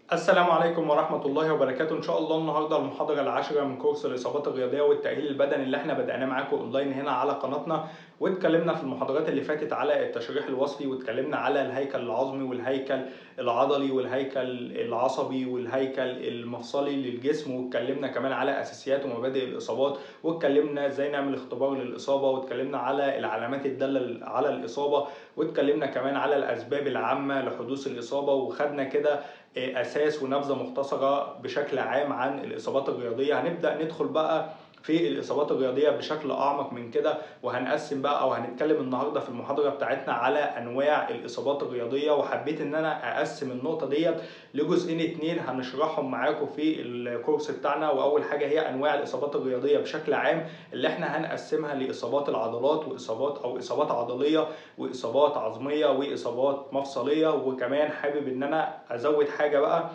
السلام عليكم ورحمة الله وبركاته إن شاء الله النهاردة المحاضرة العاشرة من كورس الإصابات الرياضية والتأهيل البدني اللي احنا بدأناه معاكم أونلاين هنا على قناتنا واتكلمنا في المحاضرات اللي فاتت على التشريح الوصفي واتكلمنا على الهيكل العظمي والهيكل العضلي والهيكل العصبي والهيكل المفصلي للجسم واتكلمنا كمان على أساسيات ومبادئ الإصابات واتكلمنا ازاي نعمل اختبار للإصابة واتكلمنا على العلامات الدالة على الإصابة واتكلمنا كمان على الأسباب العامة لحدوث الإصابة وخدنا كده اساس ونبذه مختصره بشكل عام عن الاصابات الرياضيه هنبدا ندخل بقى في الاصابات الرياضيه بشكل اعمق من كده وهنقسم بقى او هنتكلم النهارده في المحاضره بتاعتنا على انواع الاصابات الرياضيه وحبيت ان انا اقسم النقطه ديت لجزئين اتنين هنشرحهم معاكم في الكورس بتاعنا واول حاجه هي انواع الاصابات الرياضيه بشكل عام اللي احنا هنقسمها لاصابات العضلات واصابات او اصابات عضليه واصابات عظميه واصابات مفصليه وكمان حابب ان انا ازود حاجه بقى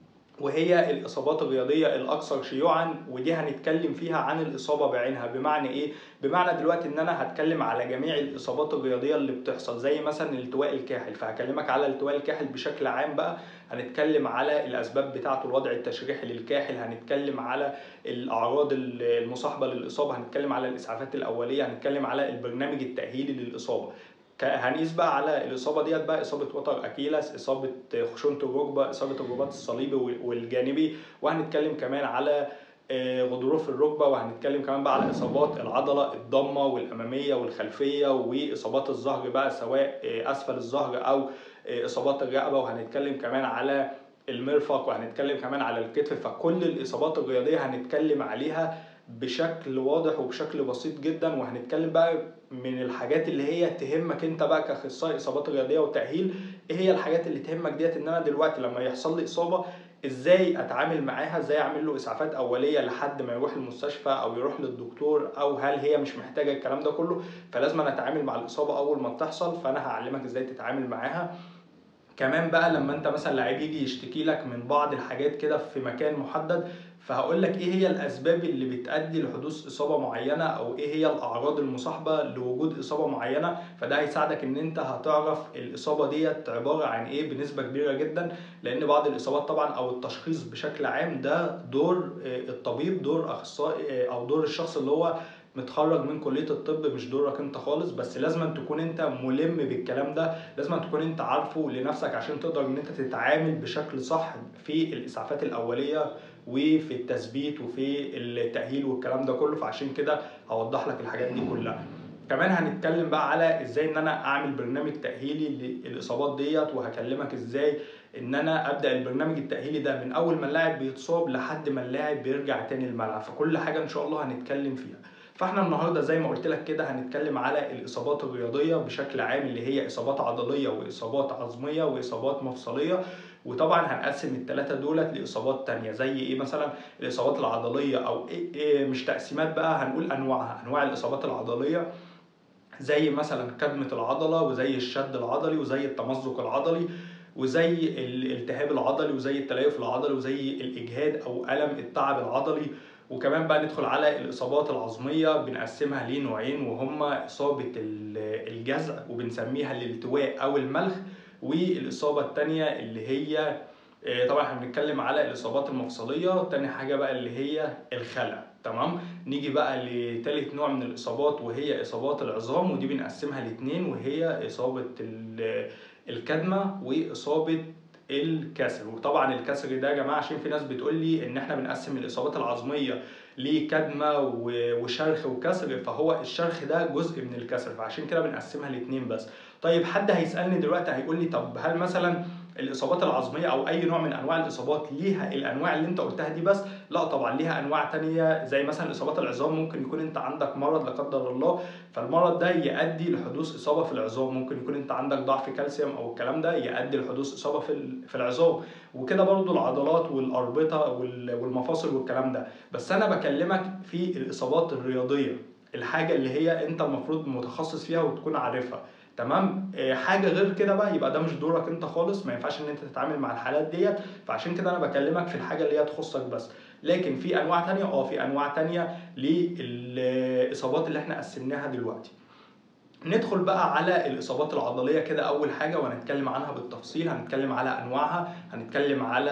وهي الاصابات الرياضيه الاكثر شيوعا ودي هنتكلم فيها عن الاصابه بعينها بمعنى ايه بمعنى دلوقتي ان انا هتكلم على جميع الاصابات الرياضيه اللي بتحصل زي مثلا التواء الكاحل فهكلمك على التواء الكاحل بشكل عام بقى هنتكلم على الاسباب بتاعته الوضع التشريحي للكاحل هنتكلم على الاعراض المصاحبه للاصابه هنتكلم على الاسعافات الاوليه هنتكلم على البرنامج التاهيلي للاصابه هنقيس بقى على الاصابه ديت بقى اصابه وتر اكيلس اصابه خشونه الركبه اصابه الرباط الصليبي والجانبي وهنتكلم كمان على غضروف الركبه وهنتكلم كمان بقى على اصابات العضله الضمه والاماميه والخلفيه واصابات الظهر بقى سواء اسفل الظهر او اصابات الرقبه وهنتكلم كمان على المرفق وهنتكلم كمان على الكتف فكل الاصابات الرياضيه هنتكلم عليها بشكل واضح وبشكل بسيط جدا وهنتكلم بقى من الحاجات اللي هي تهمك انت بقى كاخصائي اصابات رياضيه وتاهيل ايه هي الحاجات اللي تهمك ديت ان انا دلوقتي لما يحصل لي اصابه ازاي اتعامل معاها ازاي اعمل له اسعافات اوليه لحد ما يروح المستشفى او يروح للدكتور او هل هي مش محتاجه الكلام ده كله فلازم انا اتعامل مع الاصابه اول ما بتحصل فانا هعلمك ازاي تتعامل معاها كمان بقى لما انت مثلا لعيب يجي يشتكي لك من بعض الحاجات كده في مكان محدد فهقول لك ايه هي الاسباب اللي بتؤدي لحدوث اصابه معينه او ايه هي الاعراض المصاحبه لوجود اصابه معينه فده هيساعدك ان انت هتعرف الاصابه ديت عباره عن ايه بنسبه كبيره جدا لان بعض الاصابات طبعا او التشخيص بشكل عام ده دور الطبيب دور اخصائي او دور الشخص اللي هو متخرج من كليه الطب مش دورك انت خالص بس لازم تكون انت ملم بالكلام ده لازم تكون انت عارفه لنفسك عشان تقدر ان انت تتعامل بشكل صح في الاسعافات الاوليه وفي التثبيت وفي التاهيل والكلام ده كله فعشان كده هوضح لك الحاجات دي كلها كمان هنتكلم بقى على ازاي ان انا اعمل برنامج تاهيلي للاصابات ديت وهكلمك ازاي ان انا ابدا البرنامج التاهيلي ده من اول ما اللاعب بيتصاب لحد ما اللاعب بيرجع تاني الملعب فكل حاجه ان شاء الله هنتكلم فيها فاحنا النهارده زي ما قلت لك كده هنتكلم على الاصابات الرياضيه بشكل عام اللي هي اصابات عضليه واصابات عظميه واصابات مفصليه وطبعا هنقسم الثلاثه دولت لاصابات تانية زي ايه مثلا الاصابات العضليه او إيه, ايه مش تقسيمات بقى هنقول انواعها انواع الاصابات العضليه زي مثلا كدمه العضله وزي الشد العضلي وزي التمزق العضلي وزي الالتهاب العضلي وزي التليف العضلي وزي الاجهاد او الم التعب العضلي وكمان بقى ندخل على الاصابات العظميه بنقسمها لنوعين وهما اصابه الجزع وبنسميها الالتواء او الملخ والاصابه الثانيه اللي هي طبعا احنا بنتكلم على الاصابات المفصليه تاني حاجه بقى اللي هي الخلع تمام نيجي بقى لتالت نوع من الاصابات وهي اصابات العظام ودي بنقسمها لاتنين وهي اصابه الكدمه واصابه الكسر وطبعا الكسر ده يا جماعه عشان في ناس بتقول لي ان احنا بنقسم الاصابات العظميه لكدمه وشرخ وكسر فهو الشرخ ده جزء من الكسر فعشان كده بنقسمها لاتنين بس طيب حد هيسالني دلوقتي هيقول لي طب هل مثلا الاصابات العظميه او اي نوع من انواع الاصابات ليها الانواع اللي انت قلتها دي بس لا طبعا ليها انواع تانية زي مثلا اصابات العظام ممكن يكون انت عندك مرض لا قدر الله فالمرض ده يؤدي لحدوث اصابه في العظام ممكن يكون انت عندك ضعف كالسيوم او الكلام ده يؤدي لحدوث اصابه في في العظام وكده برضو العضلات والاربطه والمفاصل والكلام ده بس انا بكلمك في الاصابات الرياضيه الحاجه اللي هي انت المفروض متخصص فيها وتكون عارفها تمام حاجه غير كده بقى يبقى ده مش دورك انت خالص ما ينفعش ان انت تتعامل مع الحالات ديت فعشان كده انا بكلمك في الحاجه اللي هي تخصك بس لكن في انواع تانية اه في انواع تانية للاصابات اللي احنا قسمناها دلوقتي ندخل بقى على الاصابات العضليه كده اول حاجه وهنتكلم عنها بالتفصيل هنتكلم على انواعها هنتكلم على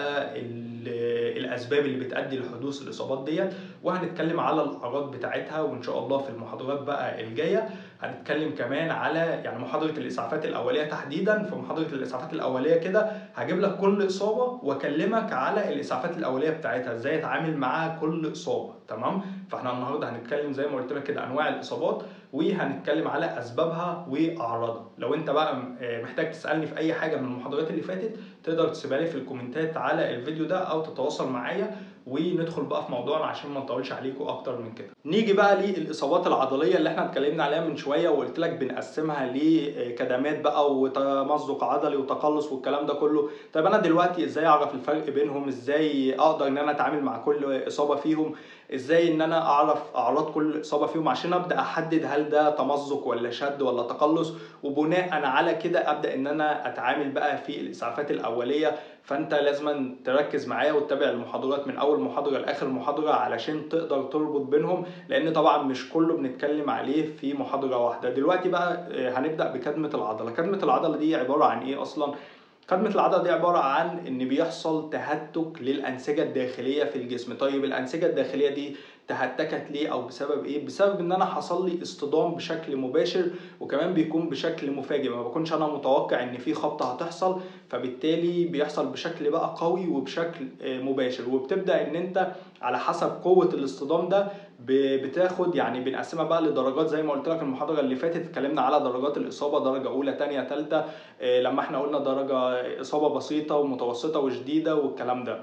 الاسباب اللي بتؤدي لحدوث الاصابات ديت وهنتكلم على الاعراض بتاعتها وان شاء الله في المحاضرات بقى الجايه هنتكلم كمان على يعني محاضره الاسعافات الاوليه تحديدا في محاضره الاسعافات الاوليه كده هجيب لك كل اصابه واكلمك على الاسعافات الاوليه بتاعتها ازاي اتعامل معاها كل اصابه تمام فاحنا النهارده هنتكلم زي ما قلت لك كده انواع الاصابات وهنتكلم على اسبابها واعراضها لو انت بقى محتاج تسالني في اي حاجه من المحاضرات اللي فاتت تقدر تسيبها لي في الكومنتات على الفيديو ده او تتواصل معايا وندخل بقى في موضوعنا عشان ما نطولش عليكم اكتر من كده نيجي بقى للاصابات العضليه اللي احنا اتكلمنا عليها من شويه وقلت لك بنقسمها لكدمات بقى وتمزق عضلي وتقلص والكلام ده كله طيب انا دلوقتي ازاي اعرف الفرق بينهم ازاي اقدر ان انا اتعامل مع كل اصابه فيهم ازاي ان انا اعرف اعراض كل اصابه فيهم عشان ابدا احدد هل ده تمزق ولا شد ولا تقلص وبناء على كده ابدا ان انا اتعامل بقى في الاسعافات الاوليه فانت لازم تركز معايا وتتابع المحاضرات من اول محاضره لاخر محاضره علشان تقدر تربط بينهم لان طبعا مش كله بنتكلم عليه في محاضره واحده دلوقتي بقى هنبدا بكدمه العضله كدمه العضله دي عباره عن ايه اصلا كدمة العضلة دي عبارة عن إن بيحصل تهتك للأنسجة الداخلية في الجسم، طيب الأنسجة الداخلية دي تهتكت ليه أو بسبب إيه؟ بسبب إن أنا حصل لي اصطدام بشكل مباشر وكمان بيكون بشكل مفاجئ، ما بكونش أنا متوقع إن في خبطة هتحصل، فبالتالي بيحصل بشكل بقى قوي وبشكل مباشر، وبتبدأ إن أنت على حسب قوة الاصطدام ده بتاخد يعني بنقسمها بقى لدرجات زي ما قلت لك المحاضره اللي فاتت اتكلمنا على درجات الاصابه درجه اولى ثانيه ثالثه لما احنا قلنا درجه اصابه بسيطه ومتوسطه وشديده والكلام ده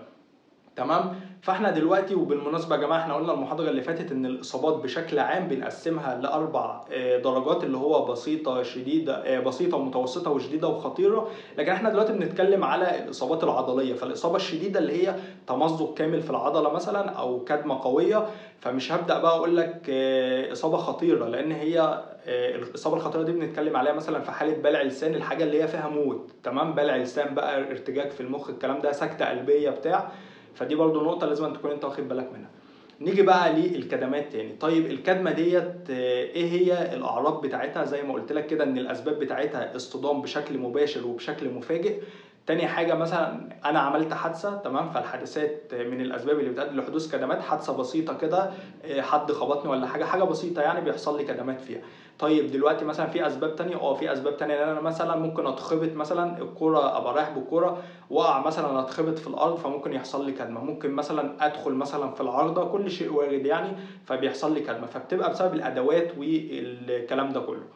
تمام فاحنا دلوقتي وبالمناسبه يا جماعه احنا قلنا المحاضره اللي فاتت ان الاصابات بشكل عام بنقسمها لاربع درجات اللي هو بسيطه شديده بسيطه ومتوسطه وشديده وخطيره لكن احنا دلوقتي بنتكلم على الاصابات العضليه فالاصابه الشديده اللي هي تمزق كامل في العضله مثلا او كدمه قويه فمش هبدا بقى اقول لك اصابه خطيره لان هي الاصابه الخطيره دي بنتكلم عليها مثلا في حاله بلع لسان الحاجه اللي هي فيها موت تمام بلع لسان بقى ارتجاج في المخ الكلام ده سكته قلبيه بتاع فدي برضو نقطة لازم تكون انت واخد بالك منها نيجي بقى للكدمات تاني طيب الكدمة ديت ايه هي الاعراض بتاعتها زي ما قلت لك كده ان الاسباب بتاعتها اصطدام بشكل مباشر وبشكل مفاجئ تاني حاجة مثلا أنا عملت حادثة تمام فالحادثات من الأسباب اللي بتؤدي لحدوث كدمات حادثة بسيطة كده حد خبطني ولا حاجة حاجة بسيطة يعني بيحصل لي كدمات فيها طيب دلوقتي مثلا في أسباب تانية أه في أسباب تانية إن أنا مثلا ممكن أتخبط مثلا الكورة أبقى رايح بالكورة وأقع مثلا أتخبط في الأرض فممكن يحصل لي كدمة ممكن مثلا أدخل مثلا في العارضة كل شيء وارد يعني فبيحصل لي كدمة فبتبقى بسبب الأدوات والكلام ده كله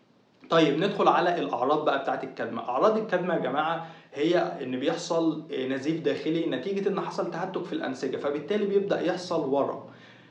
طيب ندخل على الاعراض بقى بتاعت الكدمه اعراض الكدمه يا جماعه هي ان بيحصل نزيف داخلي نتيجه ان حصل تهتك في الانسجه فبالتالي بيبدا يحصل ورم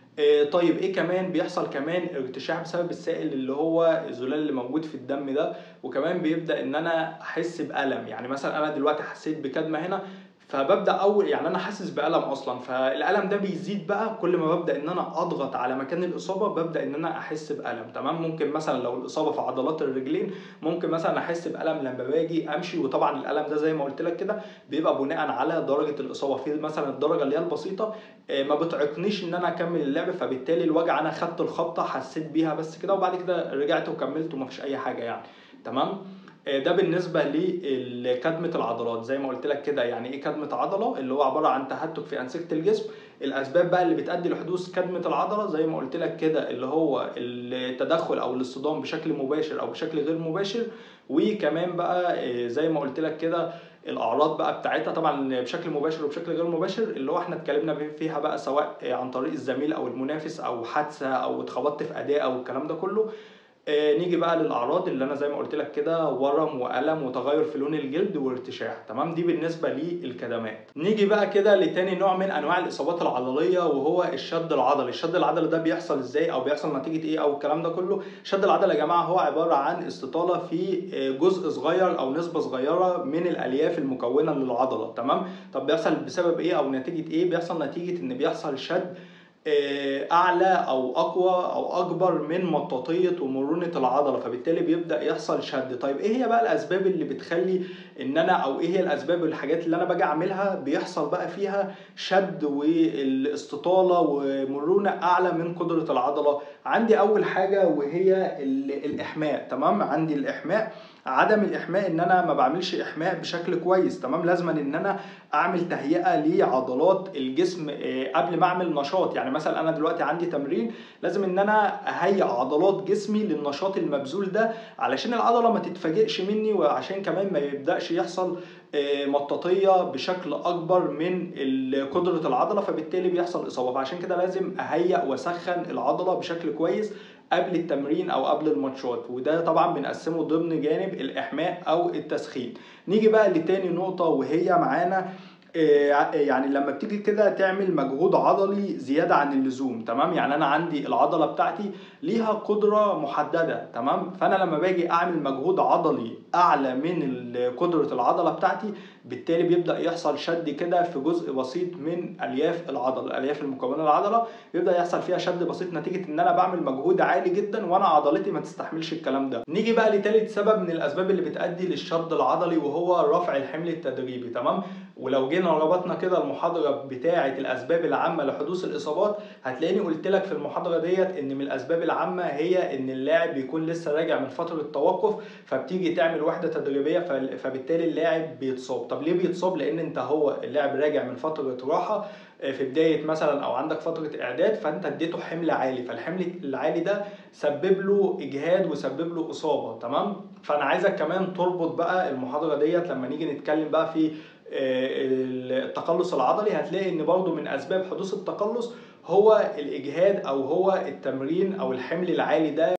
طيب ايه كمان بيحصل كمان ارتشاح بسبب السائل اللي هو الزلال اللي موجود في الدم ده وكمان بيبدا ان انا احس بالم يعني مثلا انا دلوقتي حسيت بكدمه هنا فببدا اول يعني انا حاسس بالم اصلا فالالم ده بيزيد بقى كل ما ببدا ان انا اضغط على مكان الاصابه ببدا ان انا احس بالم تمام ممكن مثلا لو الاصابه في عضلات الرجلين ممكن مثلا احس بالم لما باجي امشي وطبعا الالم ده زي ما قلت لك كده بيبقى بناء على درجه الاصابه في مثلا الدرجه اللي هي البسيطه ما بتعيقنيش ان انا اكمل اللعب فبالتالي الوجع انا خدت الخبطه حسيت بيها بس كده وبعد كده رجعت وكملت ومفيش اي حاجه يعني تمام ده بالنسبة لكدمة العضلات زي ما قلت لك كده يعني ايه كدمة عضلة اللي هو عبارة عن تهتك في أنسجة الجسم الأسباب بقى اللي بتؤدي لحدوث كدمة العضلة زي ما قلت لك كده اللي هو التدخل أو الاصطدام بشكل مباشر أو بشكل غير مباشر وكمان بقى زي ما قلت لك كده الاعراض بقى بتاعتها طبعا بشكل مباشر وبشكل غير مباشر اللي هو احنا اتكلمنا فيها بقى سواء عن طريق الزميل او المنافس او حادثه او اتخبطت في اداء او الكلام ده كله نيجي بقى للاعراض اللي انا زي ما قلت لك كده ورم والم وتغير في لون الجلد وارتشاح تمام دي بالنسبه للكدمات نيجي بقى كده لتاني نوع من انواع الاصابات العضليه وهو الشد العضلي الشد العضلي ده بيحصل ازاي او بيحصل نتيجه ايه او الكلام ده كله الشد العضلي يا جماعه هو عباره عن استطاله في جزء صغير او نسبه صغيره من الالياف المكونه للعضله تمام طب بيحصل بسبب ايه او نتيجه ايه بيحصل نتيجه ان بيحصل شد آه، اعلى او اقوى او اكبر من مطاطيه ومرونه العضله فبالتالي بيبدا يحصل شد طيب ايه هي بقى الاسباب اللي بتخلي ان انا او ايه هي الاسباب والحاجات اللي انا باجي اعملها بيحصل بقى فيها شد والاستطاله ومرونه اعلى من قدره العضله عندي اول حاجه وهي ال- الاحماء تمام عندي الاحماء عدم الاحماء ان انا ما بعملش احماء بشكل كويس تمام لازما ان انا اعمل تهيئه لعضلات الجسم آه، قبل ما اعمل نشاط يعني مثلا انا دلوقتي عندي تمرين لازم ان انا اهيئ عضلات جسمي للنشاط المبذول ده علشان العضله ما تتفاجئش مني وعشان كمان ما يبداش يحصل آه، مطاطيه بشكل اكبر من ال- قدره العضله فبالتالي بيحصل اصابه فعشان كده لازم اهيئ واسخن العضله بشكل كويس قبل التمرين او قبل الماتشات وده طبعا بنقسمه ضمن جانب الاحماء او التسخين نيجي بقى لتاني نقطه وهي معانا آه، يعني لما بتيجي كده تعمل مجهود عضلي زياده عن اللزوم تمام يعني انا عندي العضله بتاعتي ليها قدره محدده تمام فانا لما باجي اعمل مجهود عضلي اعلى من ال- قدره العضله بتاعتي بالتالي بيبدا يحصل شد كده في جزء بسيط من الياف العضله الالياف المكونه للعضله بيبدا يحصل فيها شد بسيط نتيجه ان انا بعمل مجهود عالي جدا وانا عضلتي ما تستحملش الكلام ده نيجي بقى لتالت سبب من الاسباب اللي بتؤدي للشد العضلي وهو رفع الحمل التدريبي تمام ولو جينا ربطنا كده المحاضره بتاعه الاسباب العامه لحدوث الاصابات هتلاقيني قلت لك في المحاضره ديت ان من الاسباب العامه هي ان اللاعب بيكون لسه راجع من فتره توقف فبتيجي تعمل وحده تدريبيه فال- فبالتالي اللاعب بيتصاب طب ليه بيتصاب لان انت هو اللاعب راجع من فتره راحه آه، في بدايه مثلا او عندك فتره اعداد فانت اديته حمل عالي فالحمل العالي ده سبب له اجهاد وسبب له اصابه تمام فانا عايزك كمان تربط بقى المحاضره ديت لما نيجي نتكلم بقى في آه، التقلص العضلي هتلاقي ان برضو من اسباب حدوث التقلص هو الاجهاد او هو التمرين او الحمل العالي ده